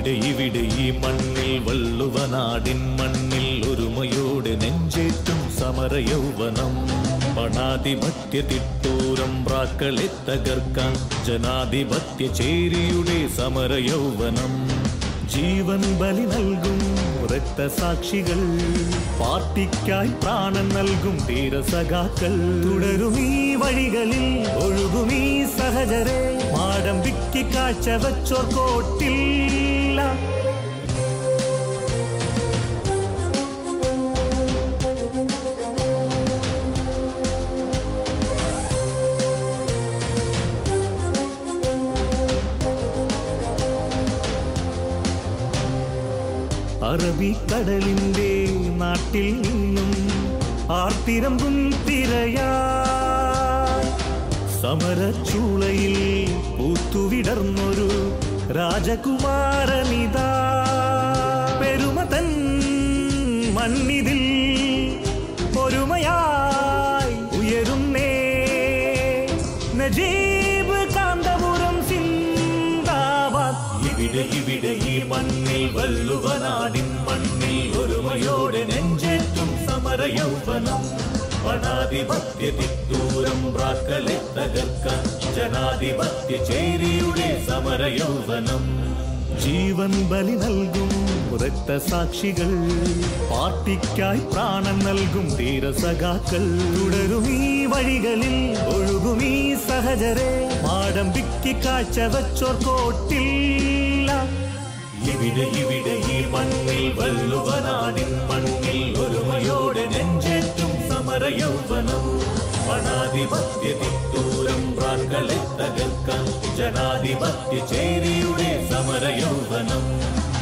ഇവിടെ ഇവിടെ ഈ മണ്ണിൽ വള്ളുവനാടിൻ മണ്ണിൽ ഒരുമയോടെ നെഞ്ചേറ്റും സമരയൗവനം പണാധിപത്യ തിട്ടൂരം ബ്രാക്കളെ തകർക്കാൻ ജനാധിപത്യ ചേരിയുടെ സമരയൗവനം ജീവൻ ബലി നൽകും രക്തസാക്ഷികൾ പാർട്ടിക്കായി പ്രാണൻ നൽകും ധീരസഖാക്കൾ തുടരും ഈ വഴികളിൽ ഒഴുകും ഈ സഹചരെ മാടമ്പിക്ക് കാഴ്ച വെച്ചോർ കോട്ടില്ല അറബിക്കടലിന്റെ നാട്ടിൽ നിന്നും ആർത്തിരമ്പും തിരയാ സമരച്ചൂളയിൽ പൂത്തുവിടർന്നൊരു രാജകുമാരനിതാ പെരുമതൻ മണ്ണിതിൽ ഒരുമയായി ഉയരുന്നേ നജീബ് കാന്തപുരം സിന്ദാബാദ് ഇവിടെ ഇവിടെ ഈ മണ്ണിൽ വല്ലുവനാടിൻ മണ്ണിൽ ഒരുമയോടെ നെഞ്ചേറ്റും സമരയൗവനം പണാധിപത്യ തിത്തൂരം ബ്രാക്കളെ തകർക്കാൻ ജനാധിപത്യ ചേരിയുടെ സമരയൗവനം ജീവൻ ബലി നൽകും രക്തസാക്ഷികൾ പാർട്ടിക്കായി പ്രാണൻ നൽകും ധീരസഖാക്കൾ തുടരും ഈ വഴികളിൽ ഒഴുകും ഈ സഹചരെ മാടമ്പിക്ക് കാഴ്ച വെച്ചോർ കോട്ടില്ല ഇവിടെ ഇവിടെ ഈ മണ്ണിൽ വല്ലുവനാടിൻ മണ്ണിൽ ഒരുമയോടെ നെഞ്ചേറ്റും സമരയൗവനം പണാധിപത്യ തിത്തൂരം പ്രാക്കളെ തകർക്കാൻ ജനാധിപത്യ ചേരിയുടെ സമരയൗവനം